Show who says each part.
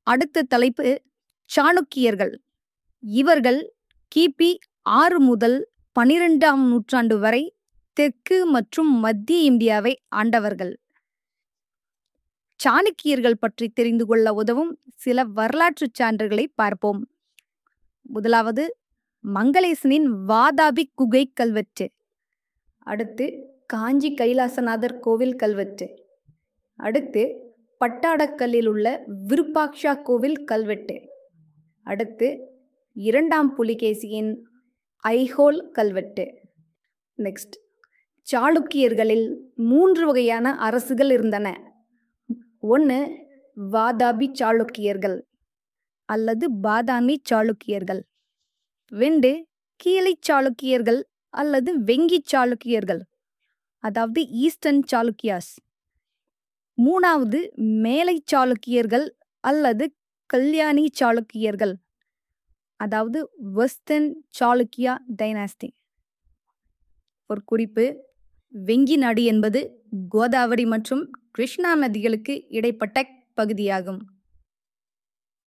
Speaker 1: அடுத்த தலைப்பு சாளுக்கியர்கள் இவர்கள் கிபி ஆறு முதல் பனிரெண்டாம் நூற்றாண்டு வரை தெற்கு மற்றும் மத்திய இந்தியாவை ஆண்டவர்கள் சாணக்கியர்கள் பற்றி தெரிந்து கொள்ள உதவும் சில வரலாற்றுச் சான்றுகளை பார்ப்போம் முதலாவது மங்களேசனின் வாதாபி குகை கல்வெட்டு அடுத்து காஞ்சி கைலாசநாதர் கோவில் கல்வெட்டு அடுத்து பட்டாடக்கல்லில் உள்ள விருப்பாக்ஷா கோவில் கல்வெட்டு அடுத்து இரண்டாம் புலிகேசியின் ஐஹோல் கல்வெட்டு நெக்ஸ்ட் சாளுக்கியர்களில் மூன்று வகையான அரசுகள் இருந்தன ஒன்று வாதாபி சாளுக்கியர்கள் அல்லது பாதாமி சாளுக்கியர்கள் ரெண்டு கீழை சாளுக்கியர்கள் அல்லது வெங்கி சாளுக்கியர்கள் அதாவது ஈஸ்டர்ன் சாளுக்கியாஸ் மூணாவது மேலை சாளுக்கியர்கள் அல்லது கல்யாணி சாளுக்கியர்கள் அதாவது வெஸ்டர்ன் சாளுக்கியா டைனாஸ்டி ஒரு குறிப்பு வெங்கி நாடு என்பது கோதாவரி மற்றும் கிருஷ்ணா நதிகளுக்கு இடைப்பட்ட பகுதியாகும்